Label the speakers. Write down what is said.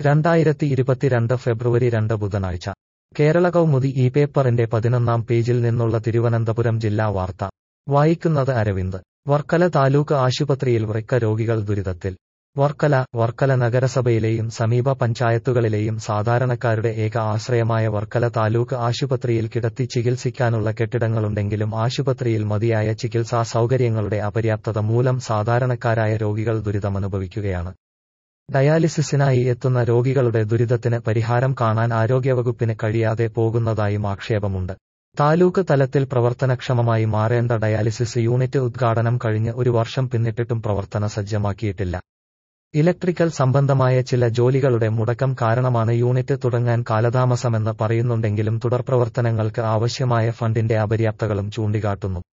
Speaker 1: രണ്ടായിരത്തി ഇരുപത്തിരണ്ട് ഫെബ്രുവരി രണ്ട് ബുധനാഴ്ച കേരള കൗമുദി ഈ പേപ്പറിന്റെ പതിനൊന്നാം പേജിൽ നിന്നുള്ള തിരുവനന്തപുരം ജില്ലാ വാർത്ത വായിക്കുന്നത് അരവിന്ദ് വർക്കല താലൂക്ക് ആശുപത്രിയിൽ വൃക്ക രോഗികൾ ദുരിതത്തിൽ വർക്കല വർക്കല നഗരസഭയിലെയും സമീപ പഞ്ചായത്തുകളിലെയും സാധാരണക്കാരുടെ ഏക ആശ്രയമായ വർക്കല താലൂക്ക് ആശുപത്രിയിൽ കിടത്തി ചികിത്സിക്കാനുള്ള കെട്ടിടങ്ങളുണ്ടെങ്കിലും ആശുപത്രിയിൽ മതിയായ ചികിത്സാ സൗകര്യങ്ങളുടെ അപര്യാപ്തത മൂലം സാധാരണക്കാരായ രോഗികൾ ദുരിതമനുഭവിക്കുകയാണ് ഡയാലിസിസിനായി എത്തുന്ന രോഗികളുടെ ദുരിതത്തിന് പരിഹാരം കാണാൻ ആരോഗ്യവകുപ്പിന് കഴിയാതെ പോകുന്നതായും ആക്ഷേപമുണ്ട് താലൂക്ക് തലത്തിൽ പ്രവർത്തനക്ഷമമായി മാറേണ്ട ഡയാലിസിസ് യൂണിറ്റ് ഉദ്ഘാടനം കഴിഞ്ഞ് ഒരു വർഷം പിന്നിട്ടിട്ടും പ്രവർത്തന സജ്ജമാക്കിയിട്ടില്ല ഇലക്ട്രിക്കൽ സംബന്ധമായ ചില ജോലികളുടെ മുടക്കം കാരണമാണ് യൂണിറ്റ് തുടങ്ങാൻ കാലതാമസമെന്ന് പറയുന്നുണ്ടെങ്കിലും തുടർപ്രവർത്തനങ്ങൾക്ക് ആവശ്യമായ ഫണ്ടിന്റെ അപര്യാപ്തകളും ചൂണ്ടിക്കാട്ടുന്നു